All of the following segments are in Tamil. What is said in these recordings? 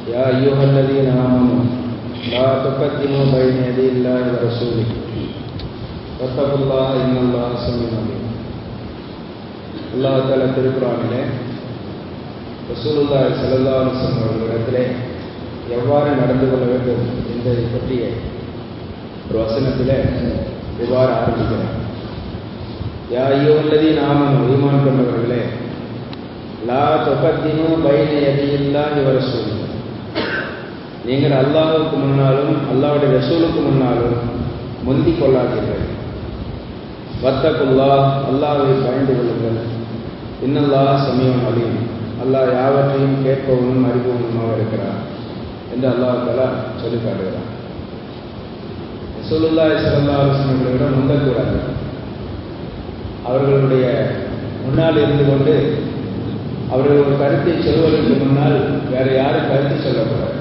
يا أيها الذين آمنوا لا تقدموا بين يدي الله ورسوله واتقوا الله إن الله سميع عليم அல்லாஹ் தாலா திருக்குறானிலே ரசூலுல்லாஹி ஸல்லல்லாஹு அலைஹி வஸல்லம் அவர்களிடத்திலே எவ்வாறு நடந்து கொள்ள வேண்டும் என்பதை பற்றிய ஒரு வசனத்திலே இவ்வாறு ஆரம்பிக்கிறார் யா ஐயோல்லதீன் ஆமனு ஈமான் கொண்டவர்களே லா தொகத்தினு பைன எதியில்லாஹி வரசூல் நீங்கள் அல்லாஹுக்கு முன்னாலும் அல்லாவுடைய ரசூலுக்கு முன்னாலும் முந்திக் கொள்ளாதீர்கள் வத்தகுல்லா அல்லாவை பயந்து கொள்ளுங்கள் இன்னல்லா சமயம் அலீம் அல்லாஹ் யாவற்றையும் கேட்பவனும் அறிபவனுமாக இருக்கிறார் என்று அல்லாஹ் தலா சொல்லி காட்டுகிறார் ரசூலுல்லாஹி ஸல்லல்லாஹு அலைஹி வஸல்லம் விட முந்தக்கூடாது அவர்களுடைய முன்னால் இருந்து கொண்டு அவர்கள் ஒரு கருத்தை சொல்வதற்கு முன்னால் வேற யாரும் கருத்து சொல்லக்கூடாது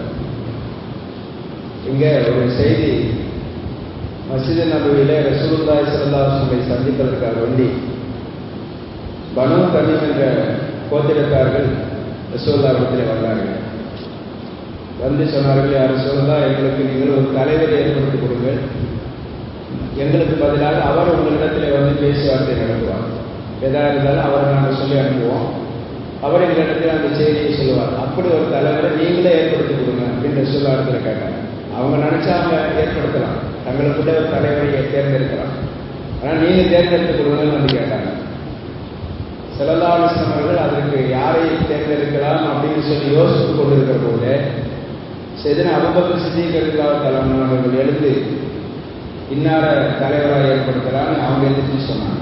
இங்க ஒரு செய்தி மசித நபுவிலே ரசூலுல்லாஹி ஸல்லல்லாஹு அலைஹி வஸல்லம் சந்திப்பதற்காக வேண்டி பனு தமீம் என்ற கோத்திரத்தார்கள் ரசூல்லாவிடத்தில் வந்தார்கள் வந்து சொன்னார்கள் யார் சொல்லா எங்களுக்கு நீங்கள் ஒரு தலைவரை ஏற்படுத்தி கொடுங்கள் எங்களுக்கு பதிலாக அவர் உங்களிடத்தில் வந்து பேச்சுவார்த்தை நடத்துவார் எதா இருந்தாலும் அவரை நாங்கள் சொல்லி அனுப்புவோம் அவர் எங்களிடத்தில் அந்த செய்தியை சொல்லுவார் அப்படி ஒரு தலைவரை நீங்களே ஏற்படுத்தி கொடுங்க அப்படின்னு சொல்லாடத்தில் கேட்டாங்க அவங்க நினைச்சா அவங்க ஏற்படுத்தலாம் தங்களுக்குள்ள ஒரு தலைவரை தேர்ந்தெடுக்கலாம் ஆனால் நீங்க தேர்ந்தெடுத்து கொடுங்கன்னு வந்து கேட்டாங்க செல்லல்லாமிஸ்லம் அவர்கள் அதற்கு யாரை தேர்ந்தெடுக்கலாம் அப்படின்னு சொல்லி யோசித்துக் கொண்டிருக்கிற போது செதின அபுபக்கர் சித்திகர்களா தலைமை அவர்கள் எழுந்து இன்னார தலைவராக ஏற்படுத்தலாம்னு அவங்க எழுதி சொன்னாங்க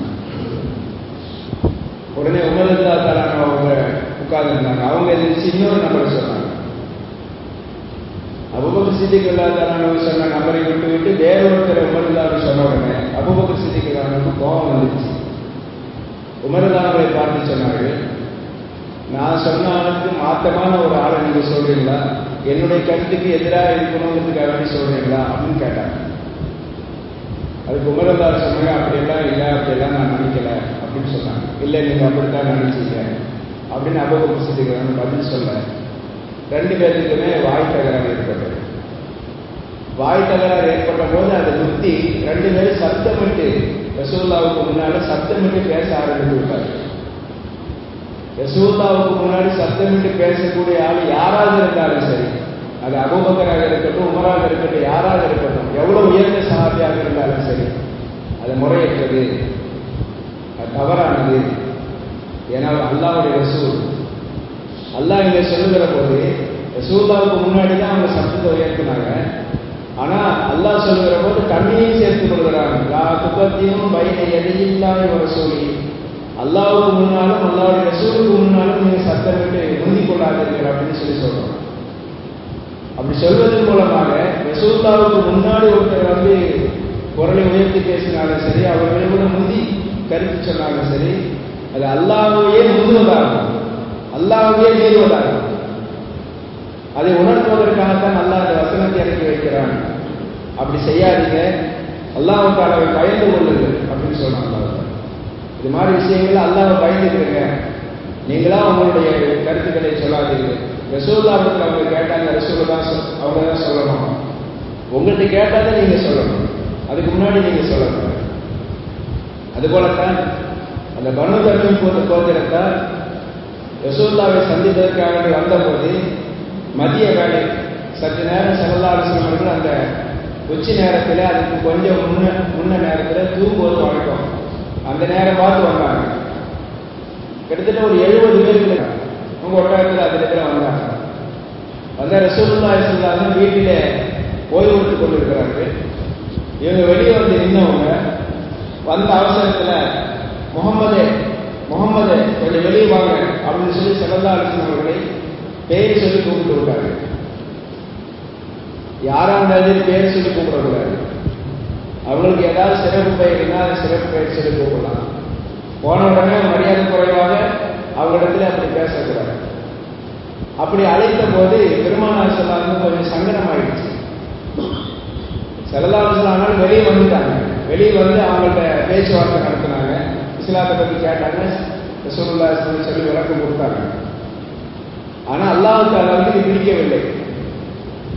உடனே உமரல்லா தலைமை அவங்க உட்கார்ந்துருந்தாங்க அவங்க எதிர்த்து இன்னொரு நபரை சொன்னாங்க அபுபக்கர் சித்திகல்லா தலைமை சொன்ன நபரை விட்டு விட்டு வேற ஒருத்தர் உமரல்லான்னு சொன்ன உடனே அபுபக்கர் சித்திகல்லானுக்கு கோபம் வந்துச்சு உமரல்லானவரை பார்த்து சொன்னார்கள் நான் சொன்ன ஆளுக்கு மாத்தமான ஒரு ஆளை நீங்க சொல்றீங்களா என்னுடைய கருத்துக்கு எதிராக இருக்கணுங்கிறதுக்காக வேண்டி சொல்றீங்களா அப்படின்னு கேட்டாங்க அதுக்கு உமரல்லார் சொன்னாங்க அப்படியெல்லாம் இல்லை அப்படியெல்லாம் நான் நினைக்கல அப்படின்னு சொன்னாங்க இல்லை நீங்க அப்படித்தான் நினைச்சீங்க அப்படின்னு அபோகம் சித்திக்கிறாங்க பதில் சொல்ல ரெண்டு பேருக்குமே வாய் தகராறு ஏற்பட்டது வாய் தகராறு ஏற்பட்ட போது அதை முத்தி ரெண்டு பேரும் சத்தமிட்டு ரசூல்லாவுக்கு முன்னால சத்தமிட்டு பேச ஆரம்பித்து விட்டார்கள் ரசூல்லாவுக்கு முன்னாடி சத்தமிட்டு பேசக்கூடிய ஆள் யாராக இருந்தாலும் சரி அது அபூபக்கராக இருக்கட்டும் உமராக இருக்கட்டும் யாராக இருக்கட்டும் எவ்வளவு உயர்ந்த சகாபியாக இருந்தாலும் சரி அது முறையற்றது அது தவறானது ஏன்னா அல்லாவுடைய ரசூல் அல்லாஹ் இங்க சொல்லுகிற போது ரசூல்லாவுக்கு முன்னாடி தான் அவங்க சத்தத்தை உயர்த்தினாங்க ஆனா அல்லாஹ் சொல்லுகிற போது தண்ணியையும் சேர்த்துக் கொள்கிறாங்க துக்கத்தையும் பயனை எதையில்லாத ஒரு சொல்லி அல்லாவுக்கு முன்னாலும் அல்லாவுடைய ரசூலுக்கு முன்னாலும் நீங்க சத்தமிட்டு முந்திக் கொள்ளாதீர்கள் அப்படின்னு சொல்லி சொல்றோம் அப்படி சொல்வதன் மூலமாக ரசூல்லாவுக்கு முன்னாடி ஒருத்தர் வந்து குரலை உயர்த்தி பேசினாலும் சரி அவர்களை கூட முந்தி கருத்து சொன்னாலும் சரி அது அல்லாவையே முந்துவதாகும் அல்லாவையே மீறுவதாகும் அதை உணர்த்துவதற்காகத்தான் அல்லாஹ் அந்த வசனத்தை இறக்கி வைக்கிறான் அப்படி செய்யாதீங்க அல்லாவுக்காலவை பயந்து கொள்ளுங்கள் அப்படின்னு சொன்னான் அல்லாஹ் இது மாதிரி விஷயங்கள் அல்லாவை பயந்துக்கிறீங்க நீங்களா உங்களுடைய கருத்துக்களை சொல்லாதீர்கள் ரசூல்லாவுக்கு அவங்க கேட்டாங்க ரசூல் தான் அவங்க தான் சொல்லணும் உங்கள்கிட்ட கேட்டால் நீங்க சொல்லணும் அதுக்கு முன்னாடி நீங்க சொல்லணும் அதுபோலத்தான் அந்த பனு தர்மம் போன்ற கோத்திரத்தால் ரசூல்லாவை சந்திப்பதற்காக வந்தபோது மதிய வேலை சற்று நேரம் செல்லல்லாசன் அவர்கள் அந்த உச்சி நேரத்தில் அதுக்கு கொஞ்சம் முன்ன முன்ன நேரத்தில் தூங்குவது வழக்கம் அந்த நேரம் பார்த்து வந்தாங்க கிட்டத்தட்ட ஒரு எழுபது பேர் உங்க ஒட்டகத்தில் அந்த இடத்துல வந்தாங்க வந்த ரசூல்லா இஸ்லாமும் வீட்டிலே ஓய்வு எடுத்துக் கொண்டிருக்கிறார்கள் இவங்க வெளியே வந்து நின்னவங்க வந்த அவசரத்துல முகமதே முகமதே கொஞ்சம் வெளியே வாங்க அப்படின்னு சொல்லி செல்லல்லா அலிசன் அவர்களை பெயர் சொல்லி கூப்பிட்டு விட்டாங்க யாரா இருந்தாலும் பேர் சொல்லி கூப்பிடக்கூடாது அவங்களுக்கு ஏதாவது சிறப்பு பெயர் இருந்தால் அதை சிறப்பு பெயர் சொல்லி கூப்பிடலாம் போன உடனே மரியாதை குறைவாக அவங்களிடத்துல அப்படி பேசக்கூடாது அப்படி அழைத்த போது பெருமானார் சொல்லாங்க கொஞ்சம் சங்கடம் ஆயிடுச்சு செல்லலாசலானால் வெளியே வந்துட்டாங்க வெளியே வந்து அவங்கள்ட்ட பேச்சுவார்த்தை நடத்தினாங்க இஸ்லாத்தை பற்றி கேட்டாங்க ரசூலுல்லா சொல்லி சொல்லி விளக்கம் கொடுத்தாங்க ஆனா அல்லாஹுக்கு அளவுக்கு இது பிடிக்கவில்லை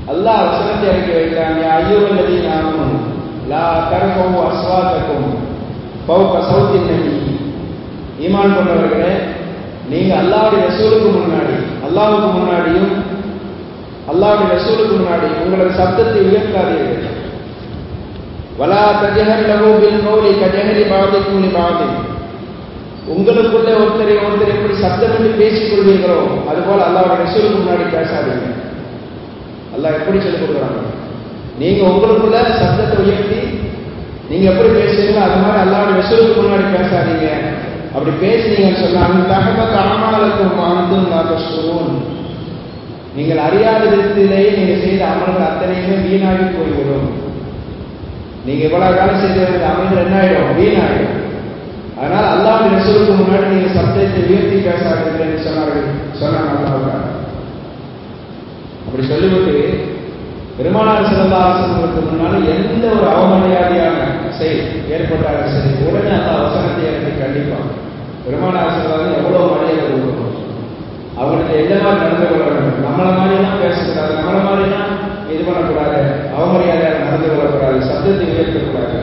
அல்லாஹ் வசனத்தை இறக்கி வைத்தான் யா ஐயோவல்லதீன ஆமனு லா தர்ஃபவு அஸ்வாதக்கும் ஃபௌக சௌத்தின் நபி ஈமான் கொண்டவர்களே நீங்க அல்லாஹ்வுடைய ரசூலுக்கு முன்னாடி அல்லாஹ்வுக்கு முன்னாடியும் அல்லாஹ்வுடைய ரசூலுக்கு முன்னாடி உங்களது சப்தத்தை உயர்த்தாதீர்கள் வலா தஜஹர் லஹு பில் கௌலி கஜஹரி பாதிக்கும் லி பாதின் உங்களுக்குள்ளே ஒருத்தரை ஒருத்தர் எப்படி சப்தமிட்டு பேசிக் கொள்வீர்களோ அதுபோல அல்லாஹ்வுடைய ரசூலுக்கு முன்னாடி பேசாதீங்க அல்லாஹ் எப்படி சொல்லிக் கொடுக்குறாங்க நீங்க உங்களுக்குள்ள சப்தத்தை உயர்த்தி நீங்க எப்படி பேசுறீங்களோ அது மாதிரி அல்லாஹ்வுடைய ரசூலுக்கு முன்னாடி பேசாதீங்க அப்படி பேசுனீங்கன்னு சொன்னா அந்த தகவல் அமலாலுக்கும் ஆனந்தும் நாகஸ்வரூன் நீங்கள் அறியாத விதத்திலேயே நீங்க செய்த அமல்கள் அத்தனையுமே வீணாகி போய்விடும் நீங்க இவ்வளவு காலம் செய்த இந்த அமல்கள் என்ன ஆயிடும் வீணாயிடும் அதனால் அல்லாஹ் ரசூலுக்கு முன்னாடி நீங்க சப்தத்தை உயர்த்தி பேசாதீர்கள் என்று சொன்னார்கள் சொன்னாங்க அல்லாஹ் அப்படி சொல்லிவிட்டு பெருமானார் செல்லல்லாசனங்களுக்கு முன்னால எந்த ஒரு அவமரியாதையான செயல் ஏற்பட்டாலும் சரி உடனே அந்த வசனத்தை எனக்கு கண்டிப்பான் பெருமானார் செல்லாத எவ்வளவு மரியாதை கொடுக்கணும் அவங்களுக்கு எந்த மாதிரி நடந்து கொள்ள வேண்டும் நம்மள மாதிரிலாம் பேசக்கூடாது நம்மள மாதிரிலாம் இது பண்ணக்கூடாது அவமரியாதையாக நடந்து கொள்ளக்கூடாது சப்தத்தை உயர்த்தக்கூடாது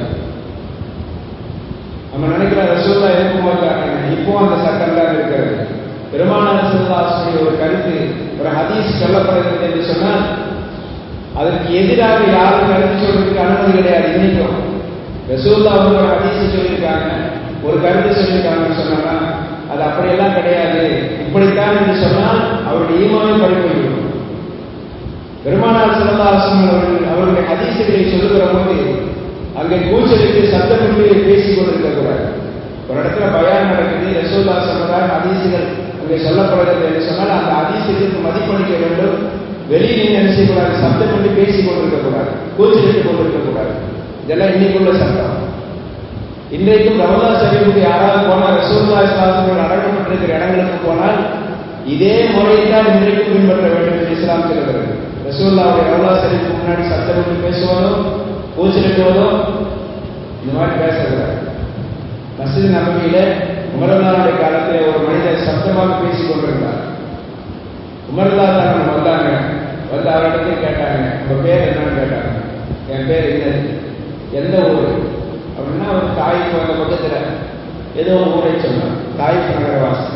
நம்ம நினைக்கிற ரசூல்லா இருக்கும்போது இப்போ அந்த சட்டம் தான் இருக்கிறது பெருமானார் செல்லாசனுடைய ஒரு கருத்து ஒரு ஹதீஸ் சொல்லப்படுகிறது என்று சொன்னால் அதற்கு எதிராக யாரும் கருத்து சொல்றதுக்கு அனுமதி கிடையாது இன்னைக்கும் ரசூல்லா வந்து ஒரு ஹதீஸ் சொல்லியிருக்காங்க ஒரு கருத்து சொல்லியிருக்காங்கன்னு சொன்னாங்கன்னா அது அப்படியெல்லாம் கிடையாது இப்படித்தான் என்று சொன்னால் அவருடைய ஈமாவை பறிப்போய்விடும் பெருமானார் செல்லல்லாசன் அவர்கள் அவருடைய ஹதீசுகளை சொல்லுகிற போது அங்கே கூச்சலுக்கு சத்தமிட்டு பேசிக் கொண்டிருக்க கூடாது ஒரு இடத்துல பயான் நடக்குது ரசூல்லா சொன்னதால் ஹதீசுகள் அங்கே சொல்லப்படுகிறது என்று சொன்னால் அந்த ஹதீசுகளுக்கு மதிப்பளிக்க வேண்டும் வெளியே நீங்க என்ன செய்யக்கூடாது சத்தம் பண்ணி பேசிக் கொண்டிருக்க கூடாது கூச்சலிட்டு கொண்டிருக்க கூடாது இதெல்லாம் இன்னைக்குள்ள சட்டம் இன்றைக்கும் ரமலா சரீஃபுக்கு யாராவது போனால் ரசூல்லா இஸ்லாசங்கள் அடக்கப்பட்டிருக்கிற இடங்களுக்கு போனால் இதே முறையை தான் இன்றைக்கும் பின்பற்ற வேண்டும் என்று இஸ்லாம் சொல்கிறது ரசூல்லாவுடைய ரமலா சரீஃபுக்கு முன்னாடி சத்தமிட்டு பேசுவதோ கூச்சலிட்டுவதோ இந்த மாதிரி பேசக்கூடாது மசித் நபவியில உமரல்லாவுடைய காலத்தில் ஒரு மனிதர் சத்தமாக பேசிக் கொண்டிருந்தார் உமர்லா தான் வந்தாங்க வந்து அவரிடத்தை கேட்டாங்க உங்க பேர் என்னன்னு கேட்டாங்க என் பேர் என்னது எந்த ஊர் அப்படின்னா அவர் தாய்க்கு வந்த பக்கத்துல ஏதோ ஒரு ஊரை சொன்னார் தாய்க்கு நகரவாசி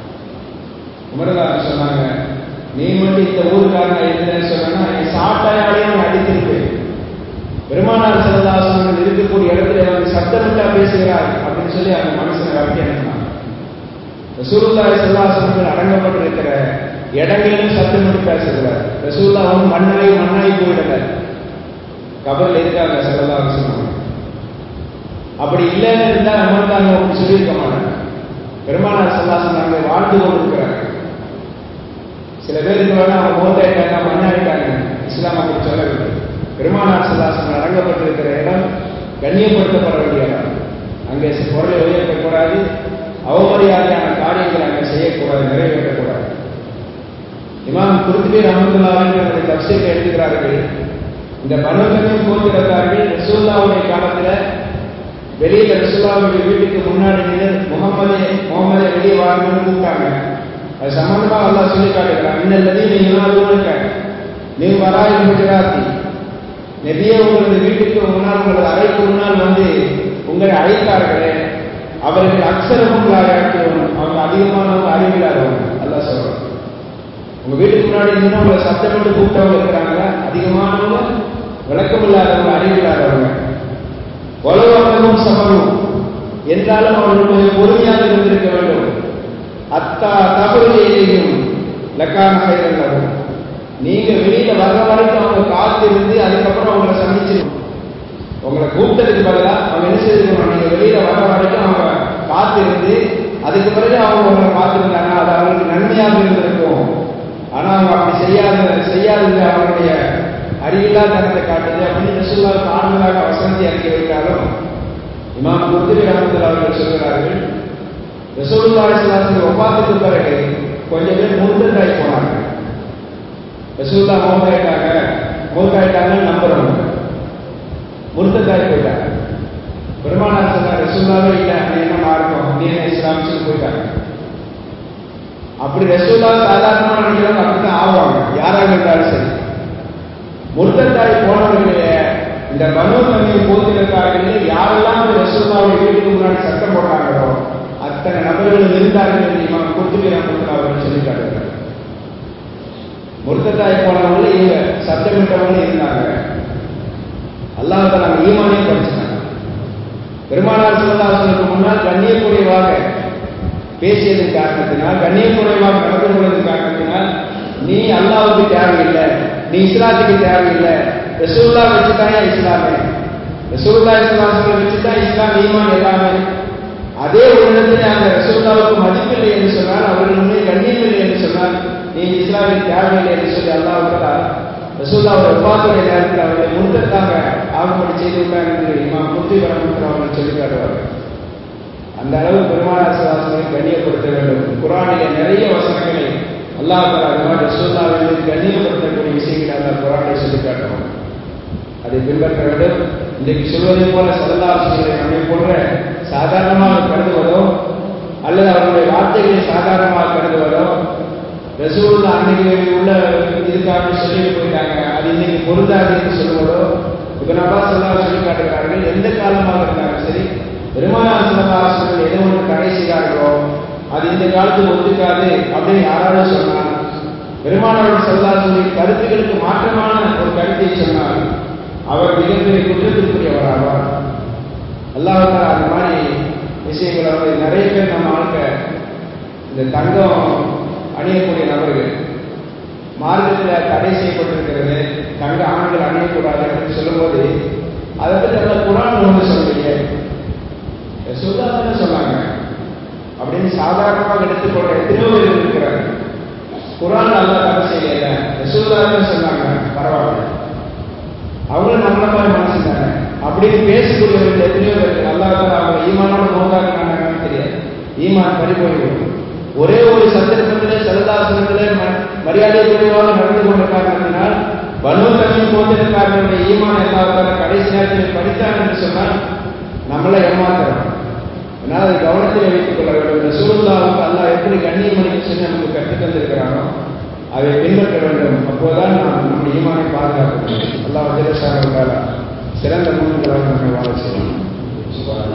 உமர்லா சொன்னாங்க நீ மட்டும் இந்த ஊருக்காரங்க இருந்தேன்னு சொன்னா என் சாட்டையாலையும் அடித்திருப்பேன் பெருமானார் சிலதாசனங்கள் இருக்கக்கூடிய இடத்துல வந்து சத்தமிட்டா பேசுகிறார் அப்படின்னு சொல்லி அந்த மனுஷனை வரட்டி அனுப்பினாங்க ரசூலுல்லாய் சிலதாசனங்கள் அடங்கப்பட்டிருக்கிற இடங்களிலும் சத்தமிட்டு பேசுகிறார் ரசூல்லா வந்து மண்ணாய் மண்ணாய் போயிடல கபரில் இருக்காங்க சிலதாக சொன்னாங்க அப்படி இல்லைன்னு இருந்தா நம்ம தாங்க அப்படி சொல்லியிருக்க மாட்டாங்க பெருமானார் சல்லாசன் அங்கே வாழ்ந்து கொண்டிருக்கிறாங்க சில பேருக்கு வேணா அவங்க மோத்தாயிட்டாங்க மண்ணாயிட்டாங்க இஸ்லாம் அப்படி சொல்லவில்லை பெருமானார் சல்லாசன் அடங்கப்பட்டிருக்கிற இடம் கண்ணியப்படுத்தப்பட வேண்டிய இடம் அங்கே பொருளை உயர்த்தக்கூடாது அவமரியாதையான காரியங்களை அங்கே செய்யக்கூடாது நிறைவேற்றக்கூடாது இமாம் குருத்துபி ரஹமத்துல்லாவின் நம்முடைய தப்சீரை எழுதுகிறார்கள் இந்த பனுகமின் கோத்திரத்தார்கள் ரசூல்லாவுடைய காலத்துல வெளியில ரசூல்லாவுடைய வீட்டுக்கு முன்னாடி நின்று முகமதே முகமதே வெளியே வாங்கணும்னு கூப்பிட்டாங்க அது சம்பந்தமா எல்லாம் சொல்லி காட்டுகிறான் இன்னல்லதையும் நீங்க இருக்க நீ வராய் குஜராத்தி நெபியே உங்களது வீட்டுக்கு முன்னால் உங்களது அறைக்கு முன்னால் வந்து உங்களை அழைத்தார்களே அவர்கள் அக்ஷரமும் அவங்க அதிகமானவங்க அறிவில்லாதவங்க அல்லா சொல்றாங்க உங்க வீட்டுக்கு முன்னாடி நின்று உங்களை சத்தமிட்டு கூப்பிட்டவங்க இருக்கிறாங்க அதிகமானவங்க விளக்கம் இல்லாதவங்க அறிவில்லாதவங்க உலகம் சமரும் என்றாலும் அவர்கள் கொஞ்சம் பொறுமையாக இருந்திருக்க வேண்டும் அத்தா தகவலையும் லக்கான கைதல்லவும் நீங்க வெளியில வர்ற வரைக்கும் அவங்க காத்திருந்து அதுக்கப்புறம் அவங்களை சந்திச்சிருக்கணும் உங்களை கூப்பிட்டதுக்கு பதிலாக அவங்க என்ன செய்திருக்கணும் நீங்க வெளியில வர்ற வரைக்கும் அவங்க காத்திருந்து அதுக்கு பிறகு அவங்க உங்களை பார்த்துருந்தாங்க அது அவங்களுக்கு நன்மையாக இருந்திருக்கும் ஆனா அவங்க அப்படி செய்யாத செய்யாதது அவருடைய அறிவில்லா தனத்தை காட்டுது அப்படின்னு ரசூல்லாவுக்கு ஆண்களாக வசனத்தை அறிக்கை வைத்தாலும் இமாம் குர்துபி ரஹமத்துல்லா அவர்கள் சொல்கிறார்கள் ரசூலுல்லா இஸ்லாத்தின் ஒப்பாத்துக்கு பிறகு கொஞ்சம் பேர் முருந்தண்டாய் போனாங்க ரசூல்லா மௌத்தாயிட்டாங்க மௌத்தாயிட்டாங்கன்னு நம்புறவங்க முருந்தண்டாய் போயிட்டாங்க பெருமானார் சொன்னார் ரசூல்லாவே இல்லை நீ என்ன மார்க்கம் நீ என்ன இஸ்லாம் சொல்லி போயிட்டாங்க அப்படி ரசூல்லா சாதாரணமா நினைக்கிறவங்க அப்படித்தான் ஆவாங்க யாராக இருந்தாலும் சரி முர்த்தத்தாய் போனவர்களுடைய இந்த பனு தன்மை போத்திருக்கார்கள் யாரெல்லாம் ரசூல்லாவுடைய வீட்டுக்கு முன்னாடி சட்டம் போட்டாங்களோ அத்தனை நபர்களும் இருந்தார்கள் என்று இமாம் குத்துபி ரஹமத்துல்லா அவர்கள் சொல்லி காட்டுகிறார் முர்த்தத்தாய் போனவங்க இவங்க சத்தமிட்டவங்க இருந்தாங்க அல்லாஹ் நம்ம ஈமானையும் படிச்சாங்க பெருமானார் சிவதாசனுக்கு முன்னால் கண்ணியக்குறைவாக பேசியதன் காரணத்தினால் கண்ணியக்குறைவாக நடந்து கொண்டதன் காரணத்தினால் நீ அல்லாவுக்கு தேவையில்லை நீ இஸ்லாத்துக்கு தேவையில்லை ரசூல்லா வச்சுதான் இஸ்லாமே ரசூல்லா இஸ்லாமத்தை வச்சுதான் இஸ்லாம் ஈமான் எல்லாமே அதே ஒரு இடத்துல அந்த ரசூல்லாவுக்கு மதிப்பில்லை என்று சொன்னால் அவர்கள் உண்மை கண்ணியம் இல்லை என்று சொன்னால் நீ இஸ்லாமில் தேவையில்லை என்று சொல்லி அல்லாவுக்கு ரசூல்லாவோட ஒப்பாத்துடைய நேரத்தில் அவர்களை முன்தத்தாக ஆகும்படி செய்து விட்டார் என்று இமாம் முத்தி வரமுத்திர அவர்கள் சொல்லி காட்டுவார்கள் அந்த அளவு பெருமானார் சுவாசனை கண்ணியப்படுத்த வேண்டும் குரானிலே நிறைய வசனங்களை அல்லாஹ் அது மாதிரி ரசூல்லாவிலிருந்து கண்ணியப்படுத்தக்கூடிய விஷயங்களை அந்த குரானை சொல்லி காட்டுவோம் அதை பின்பற்ற வேண்டும் இன்றைக்கு சொல்வதை போல சரதாசிகளை நம்மை போன்ற சாதாரணமாக கருதுவதோ அல்லது அவருடைய வார்த்தைகளை சாதாரணமாக கருதுவதோ ரசூல் அன்னைக்கு உள்ள இதுக்காக சொல்லிட்டு போயிட்டாங்க அது இன்னைக்கு பொருந்தாது என்று சொல்லுவதோ இப்ப நபா சொல்லா சொல்லி காட்டுகிறார்கள் எந்த காலமாக இருந்தாலும் சரி பெருமானார் சிலபாசர்கள் எதை ஒன்று தடை செய்தார்களோ அது இந்த காலத்துக்கு ஒத்துக்காது அப்படின்னு யாராவது சொன்னால் பெருமானார் செல்லாசனுடைய கருத்துக்களுக்கு மாற்றமான ஒரு கருத்தை சொன்னால் அவர் மிகப்பெரிய குற்றத்திற்குரியவராவார் அல்லாஹால அந்த மாதிரி விஷயங்களை வந்து நிறைய பேர் நம்ம ஆட்க இந்த தங்கம் அணியக்கூடிய நபர்கள் மார்க்கத்தில் தடை செய்யப்பட்டிருக்கிறது தங்க ஆண்கள் அணியக்கூடாது அப்படின்னு சொல்லும்போது அதை பற்றி எல்லாம் குரான் ஒன்று சொல்றீங்க சொல்லாதான சொன்னாங்க அப்படின்னு சாதாரணமாக எடுத்துக்கொண்ட எத்தனையோ பேர் இருக்கிறாங்க குரான் நல்லா தடை செய்யல ரசூல்லாதான் சொன்னாங்க பரவாயில்ல அவங்களும் நம்மள மாதிரி மனசு தானே அப்படின்னு பேசக்கூடியவர்கள் எத்தனையோ பேர் நல்லா அவங்க ஈமானோட நோக்காக்குனாங்கன்னு தெரியாது ஈமான் பறி போய்விடும் ஒரே ஒரு சந்தர்ப்பத்திலே சரதாசனத்திலே மரியாதை குறைவாக நடந்து கொண்ட காரணத்தினால் பனு தமிழ் போத்திருக்காரனுடைய ஈமான் எல்லாத்தார கடைசி நேரத்தில் படித்தார் என்று சொன்னால் நம்மளை ஏமாத்துறோம் அதனால் அதை கவனத்தில் வைத்துக் கொள்ள வேண்டும் ரசூலுல்லாவுக்கு அல்லாஹ் எப்படி கண்ணியம் அளிக்க சொல்லி நமக்கு கற்றுத் தந்திருக்கிறானோ அதை பின்பற்ற வேண்டும் அப்போதான் நாம் நம்முடைய ஈமானை பாதுகாக்க முடியும் அல்லாஹ் ஜெயசாரா சிறந்த மூன்களாக நம்மை வாழ செய்யலாம்